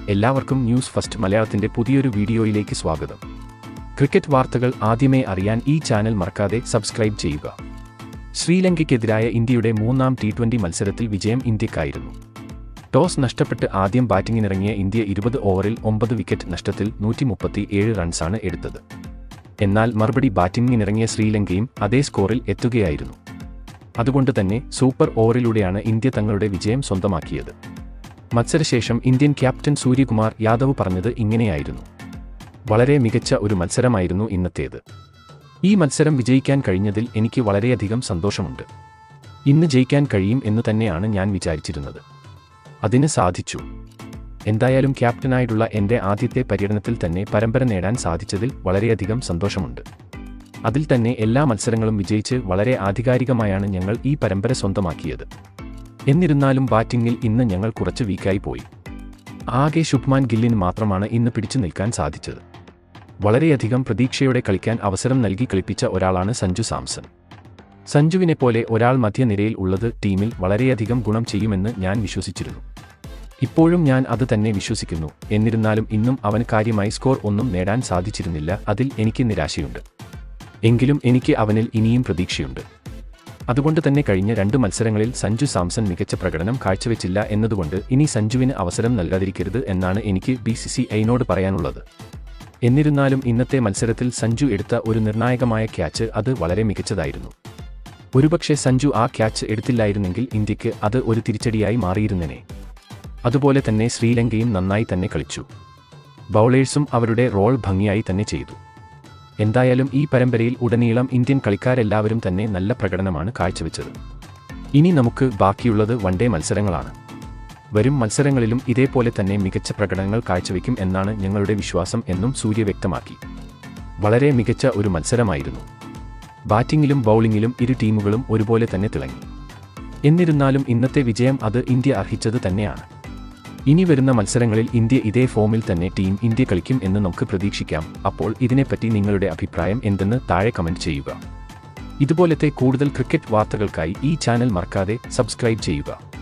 എല്ലാവർക്കും news first മലയാളത്തിന്റെ പുതിയൊരു വീഡിയോയിലേക്ക് സ്വാഗതം ക്രിക്കറ്റ് വാർത്തകൾ ആദ്യമേ അറിയാൻ ഈ ചാനൽ മറക്കാതെ സബ്സ്ക്രൈബ് ചെയ്യുക ശ്രീലങ്കയ്ക്കെതിരായ ഇന്ത്യയുടെ മൂന്നാം ടി ട്വന്റി മത്സരത്തിൽ വിജയം ഇന്ത്യക്കായിരുന്നു ടോസ് നഷ്ടപ്പെട്ട് ആദ്യം ബാറ്റിംഗിനിറങ്ങിയ ഇന്ത്യ ഇരുപത് ഓവറിൽ ഒമ്പത് വിക്കറ്റ് നഷ്ടത്തിൽ നൂറ്റി മുപ്പത്തി ഏഴ് റൺസാണ് എടുത്തത് എന്നാൽ മറുപടി ബാറ്റിംഗിനിറങ്ങിയ ശ്രീലങ്കയും അതേ സ്കോറിൽ എത്തുകയായിരുന്നു അതുകൊണ്ട് തന്നെ സൂപ്പർ ഓവറിലൂടെയാണ് ഇന്ത്യ തങ്ങളുടെ വിജയം സ്വന്തമാക്കിയത് മത്സരശേഷം ഇന്ത്യൻ ക്യാപ്റ്റൻ സൂര്യകുമാർ യാദവ് പറഞ്ഞത് ഇങ്ങനെയായിരുന്നു വളരെ മികച്ച ഒരു മത്സരമായിരുന്നു ഇന്നത്തേത് ഈ മത്സരം വിജയിക്കാൻ കഴിഞ്ഞതിൽ എനിക്ക് വളരെയധികം സന്തോഷമുണ്ട് ഇന്ന് ജയിക്കാൻ കഴിയും എന്നു തന്നെയാണ് ഞാൻ വിചാരിച്ചിരുന്നത് അതിന് സാധിച്ചു എന്തായാലും ക്യാപ്റ്റനായിട്ടുള്ള എൻ്റെ ആദ്യത്തെ പര്യടനത്തിൽ തന്നെ പരമ്പര നേടാൻ സാധിച്ചതിൽ വളരെയധികം സന്തോഷമുണ്ട് അതിൽ തന്നെ എല്ലാ മത്സരങ്ങളും വിജയിച്ച് വളരെ ആധികാരികമായാണ് ഞങ്ങൾ ഈ പരമ്പര സ്വന്തമാക്കിയത് എന്നിരുന്നാലും ബാറ്റിംഗിൽ ഇന്ന് ഞങ്ങൾ കുറച്ച് വീക്കായി പോയി ആകെ ശുഭ്മാൻ ഗില്ലിന് മാത്രമാണ് ഇന്ന് പിടിച്ചു നിൽക്കാൻ സാധിച്ചത് വളരെയധികം പ്രതീക്ഷയോടെ കളിക്കാൻ അവസരം നൽകി കളിപ്പിച്ച ഒരാളാണ് സഞ്ജു സാംസൺ സഞ്ജുവിനെ പോലെ ഒരാൾ മധ്യനിരയിൽ ഉള്ളത് ടീമിൽ വളരെയധികം ഗുണം ചെയ്യുമെന്ന് ഞാൻ വിശ്വസിച്ചിരുന്നു ഇപ്പോഴും ഞാൻ അത് തന്നെ വിശ്വസിക്കുന്നു എന്നിരുന്നാലും ഇന്നും അവന് കാര്യമായി സ്കോർ ഒന്നും നേടാൻ സാധിച്ചിരുന്നില്ല അതിൽ എനിക്ക് നിരാശയുണ്ട് എങ്കിലും എനിക്ക് അവനിൽ ഇനിയും പ്രതീക്ഷയുണ്ട് അതുകൊണ്ട് തന്നെ കഴിഞ്ഞ രണ്ട് മത്സരങ്ങളിൽ സഞ്ജു സാംസൺ മികച്ച പ്രകടനം കാഴ്ചവെച്ചില്ല എന്നതുകൊണ്ട് ഇനി സഞ്ജുവിന് അവസരം നൽകാതിരിക്കരുത് എന്നാണ് എനിക്ക് ബി സി സി ഐനോട് പറയാനുള്ളത് എന്നിരുന്നാലും ഇന്നത്തെ മത്സരത്തിൽ സഞ്ജു എടുത്ത ഒരു നിർണായകമായ ക്യാച്ച് അത് വളരെ മികച്ചതായിരുന്നു ഒരുപക്ഷെ സഞ്ജു ആ ക്യാച്ച് എടുത്തില്ലായിരുന്നെങ്കിൽ ഇന്ത്യക്ക് അത് ഒരു തിരിച്ചടിയായി മാറിയിരുന്നേനെ അതുപോലെ തന്നെ ശ്രീലങ്കയും നന്നായി തന്നെ കളിച്ചു ബൗളേഴ്സും അവരുടെ റോൾ ഭംഗിയായി തന്നെ ചെയ്തു എന്തായാലും ഈ പരമ്പരയിൽ ഉടനീളം ഇന്ത്യൻ കളിക്കാരെല്ലാവരും തന്നെ നല്ല പ്രകടനമാണ് കാഴ്ചവെച്ചത് ഇനി നമുക്ക് ബാക്കിയുള്ളത് വൺഡേ മത്സരങ്ങളാണ് വരും മത്സരങ്ങളിലും ഇതേപോലെ തന്നെ മികച്ച പ്രകടനങ്ങൾ കാഴ്ചവെക്കും എന്നാണ് ഞങ്ങളുടെ വിശ്വാസം എന്നും സൂര്യ വ്യക്തമാക്കി വളരെ മികച്ച ഒരു മത്സരമായിരുന്നു ബാറ്റിംഗിലും ബൗളിംഗിലും ഇരു ടീമുകളും ഒരുപോലെ തന്നെ തിളങ്ങി എന്നിരുന്നാലും ഇന്നത്തെ വിജയം അത് ഇന്ത്യ അർഹിച്ചത് തന്നെയാണ് ഇനി വരുന്ന മത്സരങ്ങളിൽ ഇന്ത്യ ഇതേ ഫോമിൽ തന്നെ ടീം ഇന്ത്യ കളിക്കും എന്ന് നമുക്ക് പ്രതീക്ഷിക്കാം അപ്പോൾ ഇതിനെപ്പറ്റി നിങ്ങളുടെ അഭിപ്രായം എന്തെന്ന് താഴെ കമന്റ് ചെയ്യുക ഇതുപോലത്തെ കൂടുതൽ ക്രിക്കറ്റ് വാർത്തകൾക്കായി ഈ ചാനൽ മറക്കാതെ സബ്സ്ക്രൈബ് ചെയ്യുക